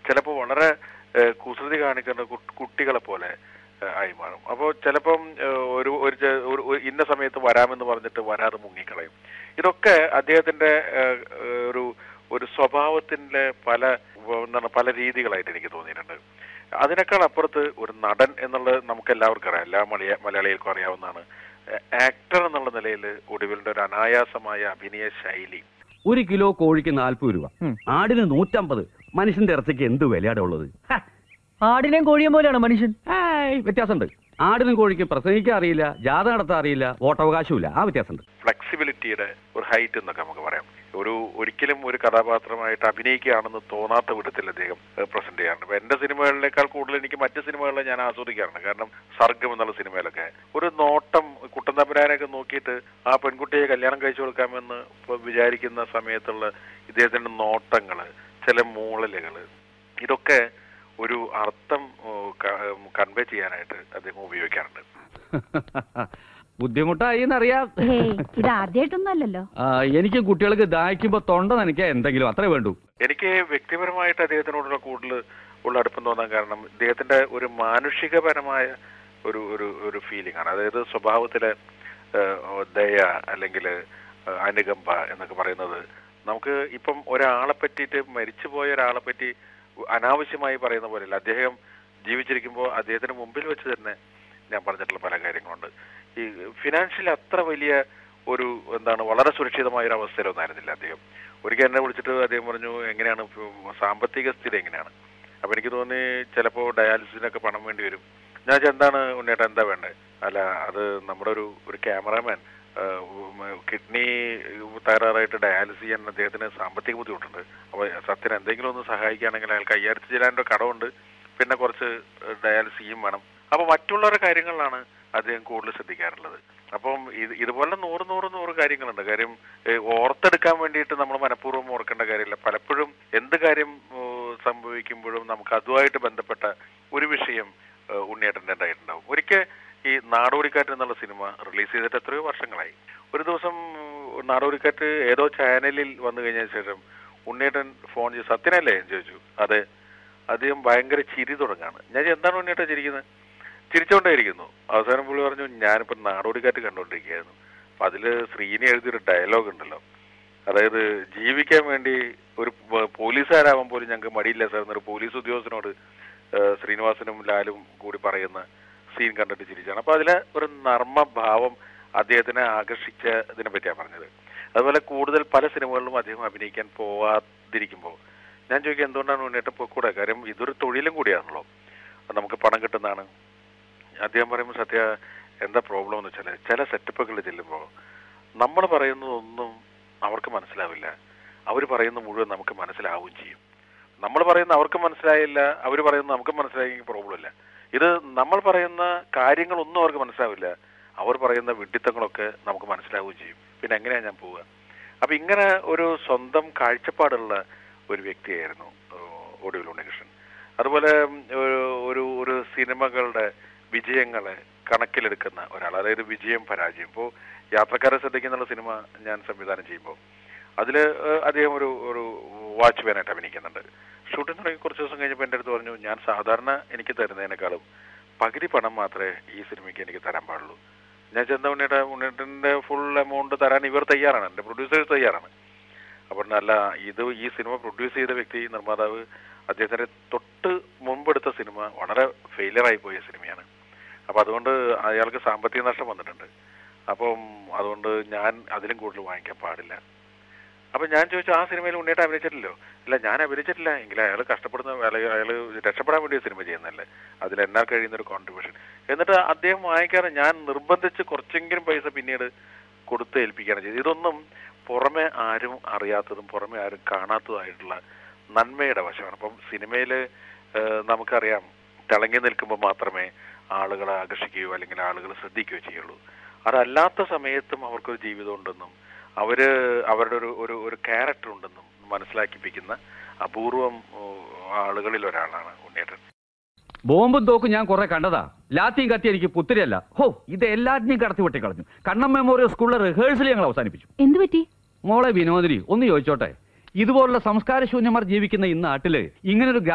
ചിലപ്പോൾ വളരെ ഏഹ്, കുസൃതി കാണിക്കുന്ന കു- കുട്ടികളെ പോലെ ഏഹ്, ആയി മാറും അപ്പോൾ ചിലപ്പം ഏഹ്, ഒരു ഒരു ചെ- ഒരു- ഒരു ഇന്ന സമയത്ത് വരാമെന്ന് പറഞ്ഞിട്ട് വരാതെ മുങ്ങിക്കളയും ഇതൊക്കെ അദ്ദേഹത്തിന്റെ ഏഹ്, ഏഹ്, ഒരു ഒരു സ്വഭാവത്തിന്റെ പല എന്താണ് പല രീതികളായിട്ട് എനിക്ക് തോന്നിയിട്ടുണ്ട് അതിനേക്കാൾ അപ്പുറത്ത് ഒരു നടൻ എന്നുള്ളത് നമുക്ക് എല്ലാവർക്കും അറിയാം എല്ലാ മലയ മലയാളികൾക്കും അറിയാവുന്നതാണ് ആക്ടർ എന്നുള്ള നിലയിൽ ഒടുവിലിന്റെ ഒരു അനായാസമായ അഭിനയ ശൈലി ഒരു കിലോ കോഴിക്ക് നാൽപ്പത് രൂപ ഉം. ആടിന് നൂറ്റമ്പത് മനുഷ്യന്റെ ഇറച്ചിക്ക് എന്ത് വിലയാടെ ഉള്ളത് ഹ, ആടിനെയും കോഴിയും പോലെയാണ് മനുഷ്യൻ ഏയ്, വ്യത്യാസമുണ്ട് ആടിനും കോഴിക്കും പ്രസംഗിക്കാൻ അറിയില്ല ജാഥ നടത്താൻ അറിയില്ല വോട്ടവകാശമില്ല ആ വ്യത്യാസമുണ്ട് ഫ്ലെക്സിബിലിറ്റിയുടെ ഒരു ഹൈറ്റ് എന്നൊക്കെ നമുക്ക് പറയാം ഒരു ഒരിക്കലും ഒരു കഥാപാത്രമായിട്ട് അഭിനയിക്കുകയാണെന്ന് തോന്നാത്ത വിധത്തിൽ അദ്ദേഹം പ്രസന്റ് ചെയ്യാറുണ്ട് ഇപ്പൊ എന്റെ സിനിമകളിനേക്കാൾ കൂടുതൽ എനിക്ക് മറ്റ് സിനിമകളിൽ ഞാൻ ആസ്വദിക്കാറുണ്ട് കാരണം സർഗം എന്നുള്ള സിനിമയിലൊക്കെ ഒരു നോട്ടം കുട്ടന്തമ്പുരാനൊക്കെ നോക്കിയിട്ട് ആ പെൺകുട്ടിയെ കല്യാണം കഴിച്ചു കൊടുക്കാമെന്ന് ഇപ്പൊ വിചാരിക്കുന്ന സമയത്തുള്ള ഇദ്ദേഹത്തിന്റെ നോട്ടങ്ങള് ചില മൂളലുകള് ഇതൊക്കെ ഒരു അർത്ഥം കൺവേ ചെയ്യാനായിട്ട് അദ്ദേഹം ഉപയോഗിക്കാറുണ്ട് ബുദ്ധിമുട്ടായി എന്നറിയാം ഏയ് ഇത് ആദ്യമായിട്ടൊന്നും അല്ലല്ലോ ആ, എനിക്കും കുട്ടികൾക്ക് ദാഹിക്കുമ്പോ തൊണ്ട നനയ്ക്കാൻ എന്തെങ്കിലും അത്രേ വേണ്ടൂ എനിക്ക് വ്യക്തിപരമായിട്ട് അദ്ദേഹത്തിനോടുള്ള കൂടുതൽ ഉള്ള അടുപ്പം തോന്നാൻ കാരണം ഇദ്ദേഹത്തിന്റെ ഒരു മാനുഷികപരമായ ഒരു ഒരു ഒരു ഫീലിംഗ് ആണ് അതായത് സ്വഭാവത്തിലെ ഏഹ്, ദയ അല്ലെങ്കിൽ അനുകമ്പ എന്നൊക്കെ പറയുന്നത് നമുക്ക് ഇപ്പം ഒരാളെ പറ്റിയിട്ട് മരിച്ചുപോയ ഒരാളെ പറ്റി അനാവശ്യമായി പറയുന്ന പോലെയല്ല അദ്ദേഹം ജീവിച്ചിരിക്കുമ്പോൾ അദ്ദേഹത്തിന് മുമ്പിൽ വെച്ച് തന്നെ ഞാൻ പറഞ്ഞിട്ടുള്ള പല കാര്യങ്ങളുണ്ട് ഈ ഫിനാൻഷ്യലി അത്ര വലിയ ഒരു എന്താണ് വളരെ സുരക്ഷിതമായ ഒരു അവസ്ഥയിലൊന്നായിരുന്നില്ല അദ്ദേഹം ഒരിക്കൽ എന്നെ വിളിച്ചിട്ട് അദ്ദേഹം പറഞ്ഞു എങ്ങനെയാണ് ഇപ്പൊ സാമ്പത്തിക സ്ഥിതി എങ്ങനെയാണ് അപ്പൊ എനിക്ക് തോന്നി ചിലപ്പോ ഡയാലിസിസിനൊക്കെ പണം വേണ്ടി വരും ഞാൻ ചോദിച്ചു, എന്താണ് ഉണ്ണേട്ട എന്താ വേണ്ടേ അല്ല അത് നമ്മുടെ ഒരു ഒരു ക്യാമറാമാൻ കിഡ്നി തകരാറായിട്ട് ഡയാലിസിസ് ചെയ്യാൻ അദ്ദേഹത്തിന് സാമ്പത്തിക ബുദ്ധിമുട്ടുണ്ട് അപ്പൊ സത്യന് എന്തെങ്കിലും ഒന്ന് സഹായിക്കുകയാണെങ്കിൽ അയാൾക്ക് അയ്യായിരത്തി ചിലാൻ്റെ കടമുണ്ട് പിന്നെ കുറച്ച് ഡയാലിസിസ് ചെയ്യും വേണം അപ്പൊ മറ്റുള്ളവരുടെ കാര്യങ്ങളിലാണ് അദ്ദേഹം കൂടുതൽ ശ്രദ്ധിക്കാറുള്ളത് അപ്പം ഇത് ഇതുപോലെ നൂറ് നൂറ് നൂറ് കാര്യങ്ങളുണ്ട് കാര്യം ഏഹ്, ഓർത്തെടുക്കാൻ വേണ്ടിയിട്ട് നമ്മൾ മനഃപൂർവ്വം ഓർക്കേണ്ട കാര്യമില്ല പലപ്പോഴും എന്ത് കാര്യം ഏഹ്, സംഭവിക്കുമ്പോഴും നമുക്ക് അതുമായിട്ട് ബന്ധപ്പെട്ട ഒരു വിഷയം ഏഹ്, ഉണ്ണിയേട്ടൻ്റെ ഉണ്ടായിട്ടുണ്ടാവും ഒരിക്കൽ ഈ നാടോടിക്കാറ്റ് എന്നുള്ള സിനിമ റിലീസ് ചെയ്തിട്ട് എത്രയോ വർഷങ്ങളായി ഒരു ദിവസം ഏഹ്, നാടോടിക്കാറ്റ് ഏതോ ചാനലിൽ വന്നു കഴിഞ്ഞതിന് ശേഷം ഉണ്ണിയേട്ടൻ ഫോൺ ചെയ്ത് സത്യനല്ലേ എന്ന് ചോദിച്ചു അതെ അദ്ദേഹം ഭയങ്കര ചിരി തുടങ്ങാണ് ഞാൻ ചോദിച്ചു, എന്താണ് ഉണ്ണിയേട്ടൻ ചിരിക്കുന്നത് ചിരിച്ചോണ്ടേയിരിക്കുന്നു അവസാനം പുള്ളി പറഞ്ഞു ഞാനിപ്പോ നാടോടിക്കാറ്റ് കണ്ടോണ്ടിരിക്കുകയായിരുന്നു അപ്പൊ അതില് ശ്രീനി എഴുതിയൊരു ഡയലോഗ് ഉണ്ടല്ലോ അതായത് ജീവിക്കാൻ വേണ്ടി ഒരു പ- പോലീസുകാരാവാൻ പോലും ഞങ്ങൾക്ക് മടിയില്ല സാർ എന്നൊരു പോലീസ് ഉദ്യോഗസ്ഥനോട് ഏഹ്, ശ്രീനിവാസനും ലാലും കൂടി പറയുന്ന സീൻ കണ്ടിട്ട് ചിരിച്ചാണ് അപ്പൊ അതിലെ ഒരു നർമ്മഭാവം അദ്ദേഹത്തിനെ ആകർഷിച്ചതിനെ പറ്റിയാണ് പറഞ്ഞത് അതുപോലെ കൂടുതൽ പല സിനിമകളിലും അദ്ദേഹം അഭിനയിക്കാൻ പോവാതിരിക്കുമ്പോൾ ഞാൻ ചോദിക്കുക എന്തുകൊണ്ടാണ് മുന്നേറ്റം പോയിക്കൂടെ കാര്യം ഇതൊരു തൊഴിലും കൂടിയാണല്ലോ നമുക്ക് പണം കിട്ടുന്നതാണ് അദ്ദേഹം പറയുമ്പോൾ സത്യ എന്താ പ്രോബ്ലം എന്ന് വെച്ചാൽ ചില സെറ്റപ്പുകളിൽ ചെല്ലുമ്പോൾ നമ്മൾ പറയുന്നതൊന്നും അവർക്ക് മനസ്സിലാവില്ല അവർ പറയുന്ന മുഴുവൻ നമുക്ക് മനസ്സിലാവുകയും ചെയ്യും നമ്മൾ പറയുന്ന അവർക്ക് മനസ്സിലായില്ല അവർ പറയുന്ന നമുക്ക് മനസ്സിലായെങ്കിൽ പ്രോബ്ലം ഇല്ല ഇത് നമ്മൾ പറയുന്ന കാര്യങ്ങളൊന്നും അവർക്ക് മനസ്സിലാവില്ല അവർ പറയുന്ന വിഡ്ഢിത്തങ്ങളൊക്കെ നമുക്ക് മനസ്സിലാവുകയും ചെയ്യും പിന്നെ എങ്ങനെയാ ഞാൻ പോവുക അപ്പൊ ഇങ്ങനെ ഒരു സ്വന്തം കാഴ്ചപ്പാടുള്ള ഒരു വ്യക്തിയായിരുന്നു ഏഹ്, ഒടുവിൽ ഉണ്ണികൃഷ്ണൻ അതുപോലെ ഉം, ഒരു ഒരു ഒരു സിനിമകളുടെ വിജയങ്ങളെ കണക്കിലെടുക്കുന്ന ഒരാൾ അതായത് വിജയം പരാജയം ഇപ്പോൾ യാത്രക്കാരെ ശ്രദ്ധിക്കുന്നുള്ള സിനിമ ഞാൻ സംവിധാനം ചെയ്യുമ്പോൾ അതിൽ അദ്ദേഹം ഒരു ഒരു വാച്ച്മാനായിട്ട് അഭിനയിക്കുന്നുണ്ട് ഷൂട്ടിംഗ് തുടങ്ങി കുറച്ച് ദിവസം കഴിഞ്ഞപ്പോൾ എൻ്റെ അടുത്ത് പറഞ്ഞു ഞാൻ സാധാരണ എനിക്ക് തരുന്നതിനേക്കാളും പകുതി പണം മാത്രമേ ഈ സിനിമയ്ക്ക് എനിക്ക് തരാൻ പാടുള്ളൂ ഞാൻ ചെന്ന ഉണ്ണിയുടെ ഉണ്ണിയുടെ ഫുൾ എമൗണ്ട് തരാൻ ഇവർ തയ്യാറാണ് എൻ്റെ പ്രൊഡ്യൂസേഴ്സ് തയ്യാറാണ് അപ്പോൾ നല്ല ഇത് ഈ സിനിമ പ്രൊഡ്യൂസ് ചെയ്ത വ്യക്തി നിർമ്മാതാവ് അദ്ദേഹത്തിന്റെ തൊട്ട് മുമ്പെടുത്ത സിനിമ വളരെ ഫെയിലിയർ ആയി പോയ സിനിമയാണ് അപ്പൊ അതുകൊണ്ട് അയാൾക്ക് സാമ്പത്തിക നഷ്ടം വന്നിട്ടുണ്ട് അപ്പം അതുകൊണ്ട് ഞാൻ അതിലും കൂടുതൽ വാങ്ങിക്കാൻ പാടില്ല അപ്പൊ ഞാൻ ചോദിച്ചു ആ സിനിമയിൽ ഉണ്ണിയേട്ടൻ അഭിനയിച്ചിട്ടില്ലോ ഇല്ല ഞാൻ അഭിനയിച്ചിട്ടില്ല എങ്കിലും അയാൾ കഷ്ടപ്പെടുന്ന അയാൾ അയാൾ രക്ഷപ്പെടാൻ വേണ്ടി സിനിമ ചെയ്യുന്നല്ലേ അതിൽ എന്നാൽ കഴിയുന്ന ഒരു കോൺട്രിബ്യൂഷൻ എന്നിട്ട് അദ്ദേഹം വാങ്ങിക്കാറ് ഞാൻ നിർബന്ധിച്ച് കുറച്ചെങ്കിലും പൈസ പിന്നീട് കൊടുത്ത് ഏൽപ്പിക്കുകയാണ് ചെയ്തത് ഇതൊന്നും പുറമെ ആരും അറിയാത്തതും പുറമെ ആരും കാണാത്തതുമായിട്ടുള്ള നന്മയുടെ വശമാണ് അപ്പം സിനിമയിൽ നമുക്കറിയാം തിളങ്ങി നിൽക്കുമ്പോൾ മാത്രമേ ആളുകളെ ആകർഷിക്കുകയോ അല്ലെങ്കിൽ ആളുകൾ ശ്രദ്ധിക്കുകയോ ചെയ്യുള്ളൂ അതല്ലാത്ത സമയത്തും അവർക്കൊരു ജീവിതം ഉണ്ടെന്നും അവര് അവരുടെ ഒരു ഒരു ഒരു ക്യാരക്ടർ ഉണ്ടെന്നും മനസ്സിലാക്കിപ്പിക്കുന്ന അപൂർവം ഏഹ്, ആളുകളിൽ ഒരാളാണ് ഉണ്ണിയേട്ടൻ ബോംബും തോക്കും ഞാൻ കുറെ കണ്ടതാ ലാത്തിയും കത്തി എനിക്ക് പുത്തിരിയല്ല ഹോ ഇത് എല്ലാറ്റിനെയും കടത്തി വെട്ടി കളഞ്ഞു കണ്ണം മെമ്മോറിയൽ സ്കൂളിലെ റിഹേഴ്സൽ ഞങ്ങൾ അവസാനിപ്പിച്ചു എന്തു പറ്റി മോളെ വിനോദിനി ഒന്ന് ചോദിച്ചോട്ടെ ഇതുപോലുള്ള സംസ്കാരശൂന്യന്മാർ ജീവിക്കുന്ന ഈ നാട്ടില് ഇങ്ങനൊരു